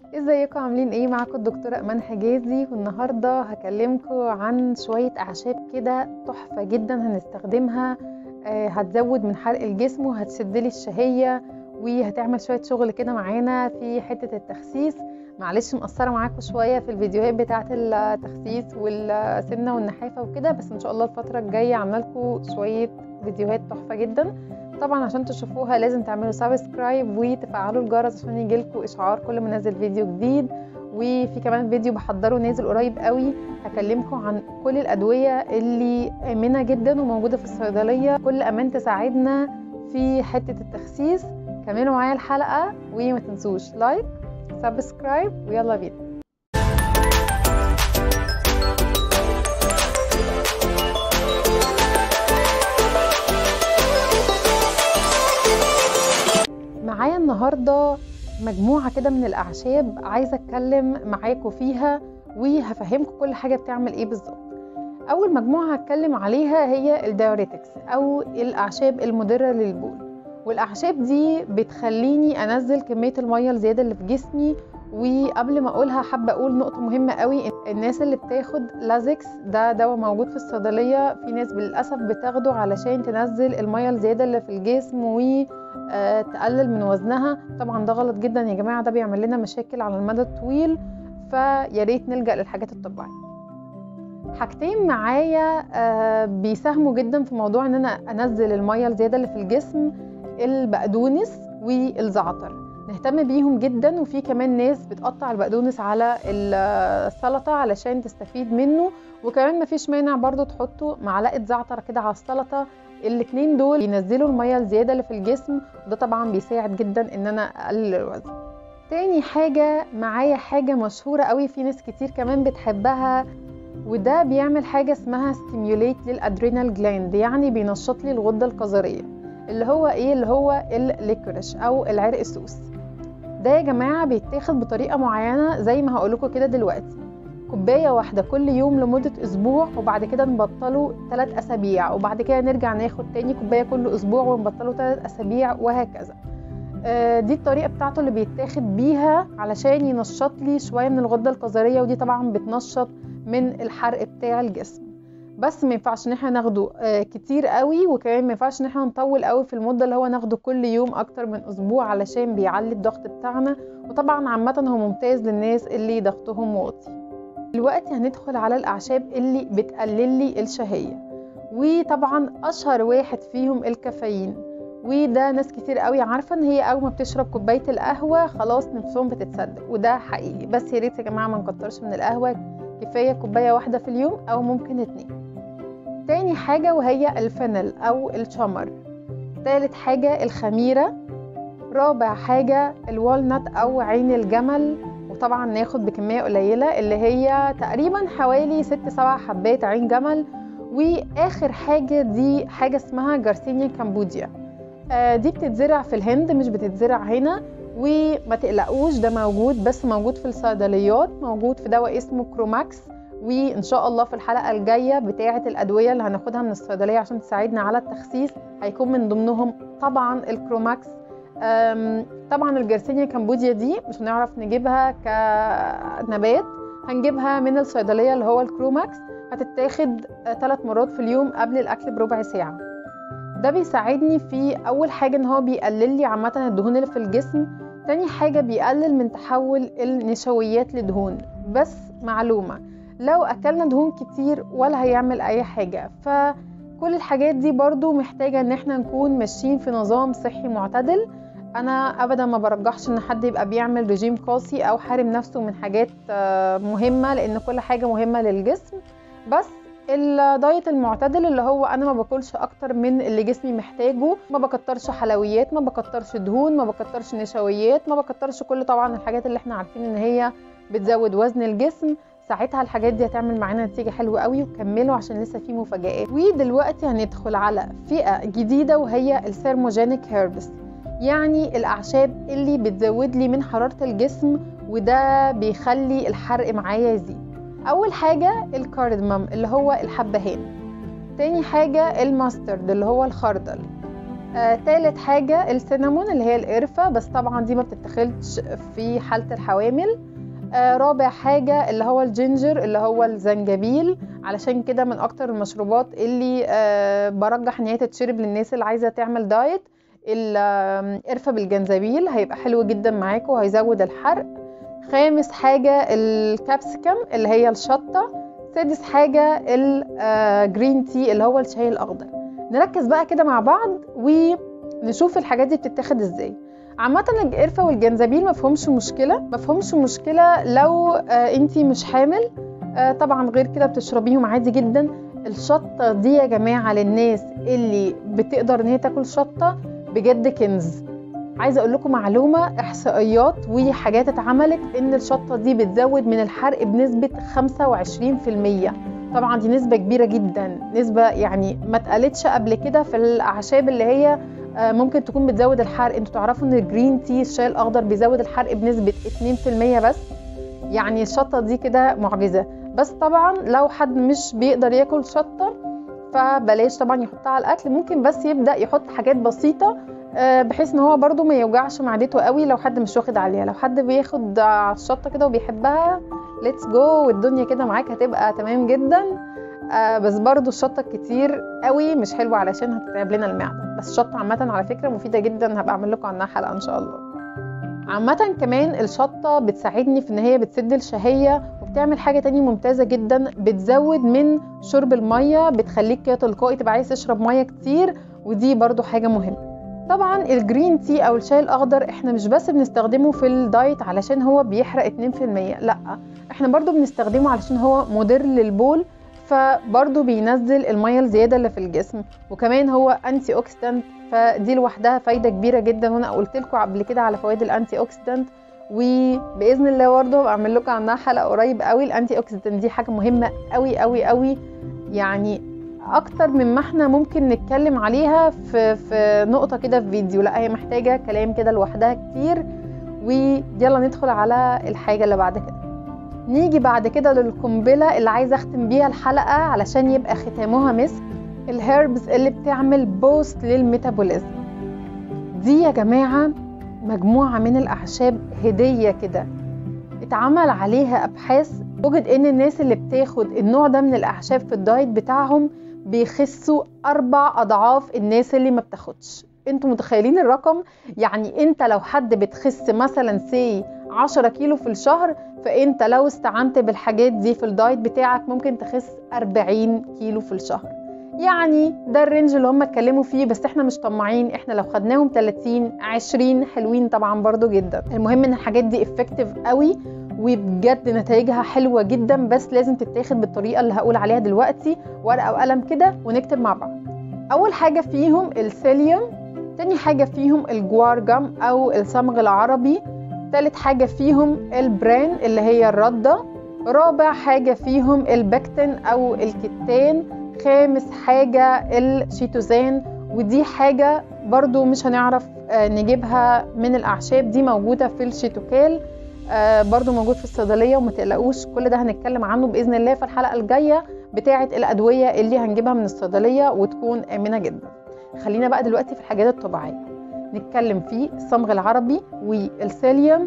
ازيكم عاملين ايه معاكم الدكتورة امان حجازي والنهاردة هكلمكم عن شوية اعشاب كده تحفة جدا هنستخدمها آه، هتزود من حرق الجسم وهتسدلي الشهية وهتعمل شوية شغل كده معانا في حتة التخسيس معلش مقصرة معاكم شوية في الفيديوهات بتاعة التخسيس والسمنة والنحافة وكده بس ان شاء الله الفترة الجاية عاملة لكم شوية فيديوهات تحفة جدا طبعا عشان تشوفوها لازم تعملوا سبسكرايب وتفعلوا الجرس عشان يجيلكوا اشعار كل ما انزل فيديو جديد وفي كمان فيديو بحضره نازل قريب قوي هكلمكم عن كل الادويه اللي امنه جدا وموجوده في الصيدليه كل امان تساعدنا في حته التخسيس كملوا معايا الحلقه وما تنسوش لايك سبسكرايب ويلا بينا معايا النهارده مجموعه كده من الاعشاب عايزه اتكلم معاكم فيها وهفهمكم كل حاجه بتعمل ايه بالظبط اول مجموعه هتكلم عليها هي الدايوريتكس او الاعشاب المضره للبول والاعشاب دي بتخليني انزل كميه الميه الزياده اللي في جسمي وقبل ما اقولها حابه اقول نقطه مهمه قوي الناس اللي بتاخد لازكس ده دواء موجود في الصيدليه في ناس للاسف بتاخده علشان تنزل الميه الزياده اللي في الجسم و آه، تقلل من وزنها طبعا ده غلط جدا يا جماعه ده بيعمل لنا مشاكل على المدى الطويل فيا ريت نلجا للحاجات الطبيعيه حاجتين معايا آه، بيساهموا جدا في موضوع ان انا انزل الميه الزياده اللي في الجسم البقدونس والزعتر نهتم بيهم جدا وفي كمان ناس بتقطع البقدونس على السلطه علشان تستفيد منه وكمان مفيش مانع برضو تحطوا معلقه زعتر كده على السلطه الاتنين دول بينزلوا الميه الزياده اللي في الجسم وده طبعا بيساعد جدا ان انا اقلل الوزن تاني حاجه معايا حاجه مشهوره قوي في ناس كتير كمان بتحبها وده بيعمل حاجه اسمها ستيميوليت للادرينال جلاند يعني بينشط لي الغده القذريه اللي هو ايه اللي هو الليكوريش او العرق السوس ده يا جماعه بيتاخد بطريقه معينه زي ما هقول لكم كده دلوقتي كوبايه واحده كل يوم لمده اسبوع وبعد كده نبطله 3 اسابيع وبعد كده نرجع ناخد تاني كوبايه كل اسبوع ونبطله 3 اسابيع وهكذا آه، دي الطريقه بتاعته اللي بيتاخد بيها علشان ينشط لي شويه من الغده القذريه ودي طبعا بتنشط من الحرق بتاع الجسم بس ما ينفعش ان احنا ناخده آه، كتير قوي وكمان ما ينفعش ان احنا نطول قوي في المده اللي هو ناخده كل يوم اكتر من اسبوع علشان بيعلي الضغط بتاعنا وطبعا عامه هو ممتاز للناس اللي ضغطهم واطي دلوقتي هندخل على الأعشاب اللي بتقلل لي الشهية وطبعا أشهر واحد فيهم الكافيين وده ناس كتير قوي عارفة ان هي اول ما بتشرب كوباية القهوة خلاص نفسهم بتتصدق وده حقيقي بس يا ريت يا جماعة ما نكترش من القهوة كفاية كوباية واحدة في اليوم او ممكن اتنين تاني حاجة وهي الفنل او الشمر تالت حاجة الخميرة رابع حاجة الوالنت او عين الجمل وطبعا ناخد بكمية قليلة اللي هي تقريبا حوالي ست سبع حبات عين جمل واخر حاجة دي حاجة اسمها جارسينيا كامبوديا آه دي بتتزرع في الهند مش بتتزرع هنا وما تقلقوش ده موجود بس موجود في الصيدليات موجود في دواء اسمه كروماكس وان شاء الله في الحلقه الجايه بتاعه الادويه اللي هناخدها من الصيدليه عشان تساعدنا على التخسيس هيكون من ضمنهم طبعا الكروماكس طبعا الجرسينيا كامبوديا دي مش هنعرف نجيبها كنبات هنجيبها من الصيدلية اللي هو الكروماكس هتتاخد ثلاث مرات في اليوم قبل الأكل بربع ساعة ده بيساعدني في أول حاجة إن هو بيقلل لي عامة الدهون اللي في الجسم تاني حاجة بيقلل من تحول النشويات لدهون بس معلومة لو أكلنا دهون كتير ولا هيعمل أي حاجة فكل الحاجات دي برضو محتاجة إن احنا نكون ماشيين في نظام صحي معتدل انا ابدا ما برجحش ان حد يبقى بيعمل رجيم قاسي او حارم نفسه من حاجات مهمه لان كل حاجه مهمه للجسم بس الدايت المعتدل اللي هو انا ما باكلش اكتر من اللي جسمي محتاجه ما بكترش حلويات ما بكترش دهون ما بكترش نشويات ما بكترش كل طبعا الحاجات اللي احنا عارفين ان هي بتزود وزن الجسم ساعتها الحاجات دي هتعمل معانا نتيجة حلوة قوي وكملوا عشان لسه في مفاجآت ودلوقتي هندخل على فئة جديدة وهي الثيرموجينيك هيربس يعني الأعشاب اللي بتزود لي من حرارة الجسم وده بيخلي الحرق معايا يزيد أول حاجة الكاردموم اللي هو الحبهان تاني حاجة الماسترد اللي هو الخردل آه، تالت حاجة السينامون اللي هي القرفة بس طبعا دي ما بتتاخدش في حالة الحوامل آه، رابع حاجة اللي هو الجينجر اللي هو الزنجبيل علشان كده من أكتر المشروبات اللي آه، برجح إن هي تتشرب للناس اللي عايزة تعمل دايت القرفة بالجنزبيل هيبقى حلو جدا معاكم وهيزود الحرق خامس حاجة الكابسيكم اللي هي الشطة سادس حاجة الجرين تي اللي هو الشاي الأخضر نركز بقى كده مع بعض ونشوف الحاجات دي بتتاخد ازاي عامة القرفة والجنزبيل مفهومش مشكلة مفهومش مشكلة لو آه انتي مش حامل آه طبعا غير كده بتشربيهم عادي جدا الشطة دي يا جماعة للناس اللي بتقدر ان هي تاكل شطة بجد كنز عايزه اقول لكم معلومه احصائيات وحاجات اتعملت ان الشطه دي بتزود من الحرق بنسبه 25% طبعا دي نسبه كبيره جدا نسبه يعني ما اتقالتش قبل كده في الاعشاب اللي هي ممكن تكون بتزود الحرق انتوا تعرفوا ان الجرين تي الشاي الاخضر بيزود الحرق بنسبه 2% بس يعني الشطه دي كده معجزه بس طبعا لو حد مش بيقدر ياكل شطه فبلاش طبعا يحطها على الاكل ممكن بس يبدا يحط حاجات بسيطه بحيث ان هو برده ما يوجعش معدته قوي لو حد مش واخد عليها لو حد بياخد على الشطه كده وبيحبها ليتس جو والدنيا كده معاك هتبقى تمام جدا بس برضو الشطه الكتير قوي مش حلوه علشان هتتعب لنا المعده بس الشطه عامه على فكره مفيده جدا هبقى اعمل لكم عنها حلقه ان شاء الله عامة كمان الشطة بتساعدني في ان هي بتسد الشهية وبتعمل حاجة تانية ممتازة جدا بتزود من شرب المية بتخليك كده تلقائي تبقى عايز تشرب مية كتير ودي برضو حاجة مهمة طبعا الجرين تي او الشاي الاخضر احنا مش بس بنستخدمه في الدايت علشان هو بيحرق 2% لا احنا برضو بنستخدمه علشان هو مضر للبول فبرضو بينزل المية الزيادة اللي في الجسم وكمان هو انتي اوكسيدانت فدي لوحدها فايدة كبيرة جدا وانا قلت لكم قبل كده على فوائد الانتي اوكسيدانت وباذن الله برضه بعمل لكم عنها حلقه قريب قوي الانتي اوكسيدانت دي حاجه مهمه قوي قوي قوي يعني اكتر من ما احنا ممكن نتكلم عليها في في نقطه كده في فيديو لا هي محتاجه كلام كده لوحدها كتير ويلا ندخل على الحاجه اللي بعد كده نيجي بعد كده للقنبله اللي عايزه اختم بيها الحلقه علشان يبقى ختامها مسك الهيربز اللي بتعمل بوست للميتابوليزم دي يا جماعه مجموعه من الاعشاب هديه كده اتعمل عليها ابحاث وجد ان الناس اللي بتاخد النوع ده من الاعشاب في الدايت بتاعهم بيخسوا اربع اضعاف الناس اللي ما بتاخدش انتوا متخيلين الرقم يعني انت لو حد بتخس مثلا سي 10 كيلو في الشهر فانت لو استعنت بالحاجات دي في الدايت بتاعك ممكن تخس 40 كيلو في الشهر يعني ده الرينج اللي هم اتكلموا فيه بس احنا مش طماعين احنا لو خدناهم 30 20 حلوين طبعا برضو جدا المهم ان الحاجات دي افكتيف قوي وبجد نتائجها حلوة جدا بس لازم تتاخد بالطريقة اللي هقول عليها دلوقتي ورقة وقلم كده ونكتب مع بعض أول حاجة فيهم السيليوم تاني حاجة فيهم الجوارجم أو الصمغ العربي تالت حاجة فيهم البرين اللي هي الردة رابع حاجة فيهم البكتين أو الكتان خامس حاجة الشيتوزان ودي حاجة برضو مش هنعرف نجيبها من الأعشاب دي موجودة في الشيتوكال آه برضو موجود في الصيدليه وما تقلقوش كل ده هنتكلم عنه باذن الله في الحلقه الجايه بتاعه الادويه اللي هنجيبها من الصيدليه وتكون امنه جدا خلينا بقى دلوقتي في الحاجات الطبيعيه نتكلم في الصمغ العربي والسيليوم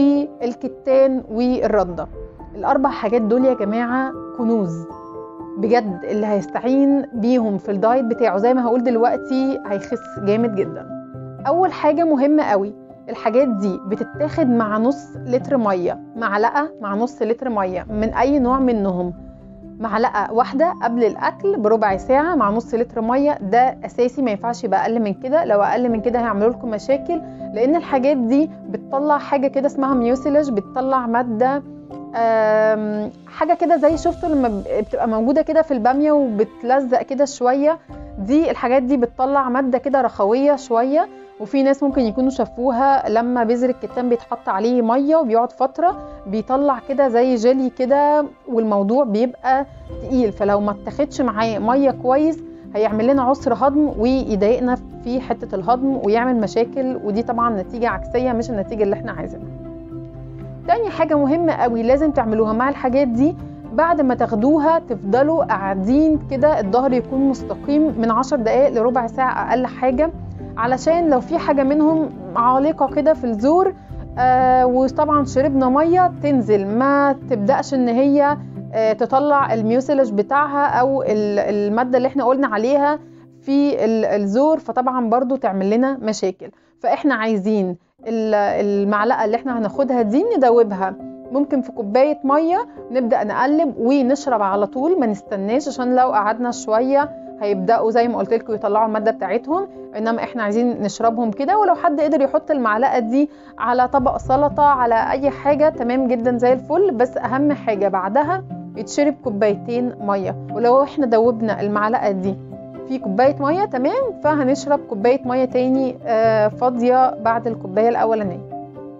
والكتان والرده الاربع حاجات دول يا جماعه كنوز بجد اللي هيستعين بيهم في الدايت بتاعه زي ما هقول دلوقتي هيخس جامد جدا اول حاجه مهمه قوي الحاجات دي بتتاخد مع نص لتر ميه معلقه مع نص لتر ميه من اي نوع منهم معلقه واحده قبل الاكل بربع ساعه مع نص لتر ميه ده اساسي ما ينفعش يبقى اقل من كده لو اقل من كده هيعملوا لكم مشاكل لان الحاجات دي بتطلع حاجه كده اسمها ميوسيلج بتطلع ماده حاجه كده زي شفتوا لما بتبقى موجوده كده في الباميه وبتلزق كده شويه دي الحاجات دي بتطلع ماده كده رخويه شويه وفي ناس ممكن يكونوا شافوها لما بذر الكتان بيتحط عليه ميه وبيقعد فتره بيطلع كده زي جيلي كده والموضوع بيبقى تقيل فلو ما اتاخدش معاه ميه كويس هيعمل لنا عسر هضم ويضايقنا في حته الهضم ويعمل مشاكل ودي طبعا نتيجه عكسيه مش النتيجه اللي احنا عايزينها تاني حاجه مهمه قوي لازم تعملوها مع الحاجات دي بعد ما تاخدوها تفضلوا قاعدين كده الظهر يكون مستقيم من 10 دقائق لربع ساعه اقل حاجه علشان لو في حاجه منهم عالقه كده في الزور آه وطبعا شربنا ميه تنزل ما تبداش ان هي آه تطلع الميوسيلج بتاعها او الماده اللي احنا قلنا عليها في الزور فطبعا برضو تعمل لنا مشاكل فاحنا عايزين المعلقه اللي احنا هناخدها دي ندوبها ممكن في كوبايه ميه نبدا نقلب ونشرب على طول ما نستناش عشان لو قعدنا شويه هيبداوا زي ما قلت لكم يطلعوا الماده بتاعتهم انما احنا عايزين نشربهم كده ولو حد قدر يحط المعلقه دي على طبق سلطه على اي حاجه تمام جدا زي الفل بس اهم حاجه بعدها يتشرب كوبايتين ميه ولو احنا دوبنا المعلقه دي في كوبايه ميه تمام فهنشرب كوبايه ميه تاني فاضيه بعد الكوبايه الاولانيه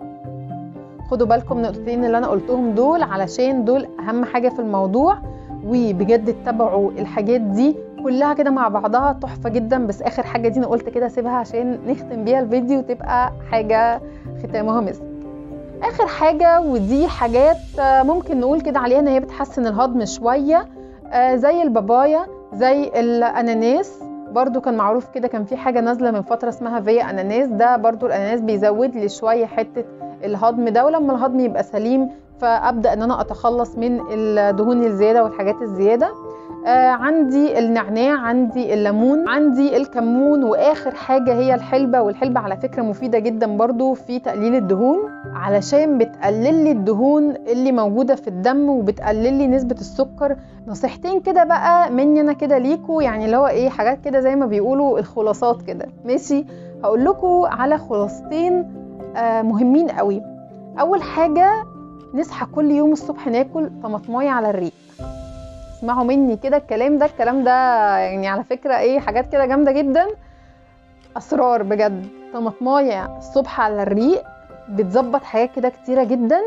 خدوا بالكم من النقطتين اللي انا قلتهم دول علشان دول اهم حاجه في الموضوع وبجد اتبعوا الحاجات دي كلها كده مع بعضها تحفه جدا بس اخر حاجه دي انا قلت كده اسيبها عشان نختم بيها الفيديو وتبقى حاجه ختامها مسك اخر حاجه ودي حاجات ممكن نقول كده عليها ان هي بتحسن الهضم شويه زي البابايا زي الاناناس برضو كان معروف كده كان في حاجه نازله من فتره اسمها فيا اناناس ده برضو الاناناس بيزود لي شويه حته الهضم ده ولما الهضم يبقى سليم فابدا ان انا اتخلص من الدهون الزياده والحاجات الزياده آه عندي النعناع عندي الليمون عندي الكمون واخر حاجه هي الحلبه والحلبه على فكره مفيده جدا برضو في تقليل الدهون علشان بتقلل لي الدهون اللي موجوده في الدم وبتقلل لي نسبه السكر نصيحتين كده بقى مني انا كده ليكوا يعني اللي هو ايه حاجات كده زي ما بيقولوا الخلاصات كده ماشي هقول لكم على خلاصتين آه مهمين قوي اول حاجه نصحى كل يوم الصبح ناكل طماطمايه على الريق اسمعوا مني كده الكلام ده الكلام ده يعني على فكره ايه حاجات كده جامده جدا اسرار بجد طماطمايه الصبح على الريق بتظبط حاجات كده كتيره جدا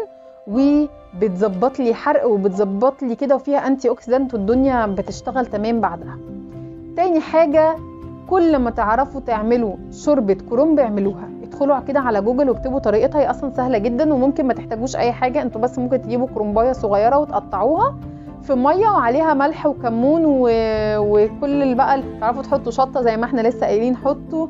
وبتظبط لي حرق وبتظبط لي كده وفيها انتي اوكسيدانت والدنيا بتشتغل تمام بعدها تاني حاجه كل ما تعرفوا تعملوا شوربه كرنب اعملوها ادخلوا كده على جوجل واكتبوا طريقتها هي اصلا سهله جدا وممكن ما تحتاجوش اي حاجه انتوا بس ممكن تجيبوا كرنبايه صغيره وتقطعوها في ميه وعليها ملح وكمون و... وكل اللي بقى تعرفوا تحطوا شطه زي ما احنا لسه قايلين حطوا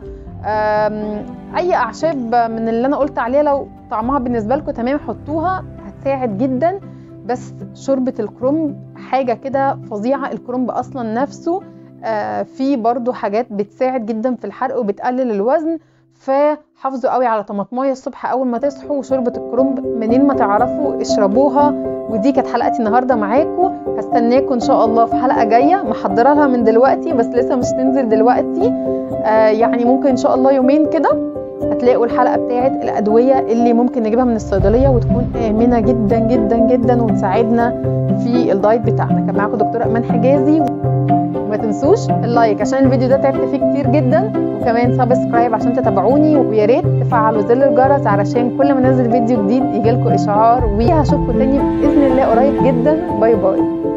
اي اعشاب من اللي انا قلت عليها لو طعمها بالنسبه لكم تمام حطوها هتساعد جدا بس شوربه الكرنب حاجه كده فظيعه الكرنب اصلا نفسه فيه برضو حاجات بتساعد جدا في الحرق وبتقلل الوزن فحافظوا قوي على طماطمايه الصبح اول ما تصحوا وشوربه الكرنب منين ما تعرفوا اشربوها ودي كانت حلقتي النهارده معاكم هستناكم ان شاء الله في حلقه جايه محضره لها من دلوقتي بس لسه مش تنزل دلوقتي آه يعني ممكن ان شاء الله يومين كده هتلاقوا الحلقه بتاعت الادويه اللي ممكن نجيبها من الصيدليه وتكون امنه جدا جدا جدا وتساعدنا في الدايت بتاعنا كان معاكم دكتوره امان حجازي وما تنسوش اللايك عشان الفيديو ده تعبت فيه كتير جدا وكمان سبسكرايب عشان تتابعوني ويا ريت تفعلوا زر الجرس علشان كل ما انزل فيديو جديد يجيلكوا اشعار وهشوفكم تاني باذن الله قريب جدا باي باي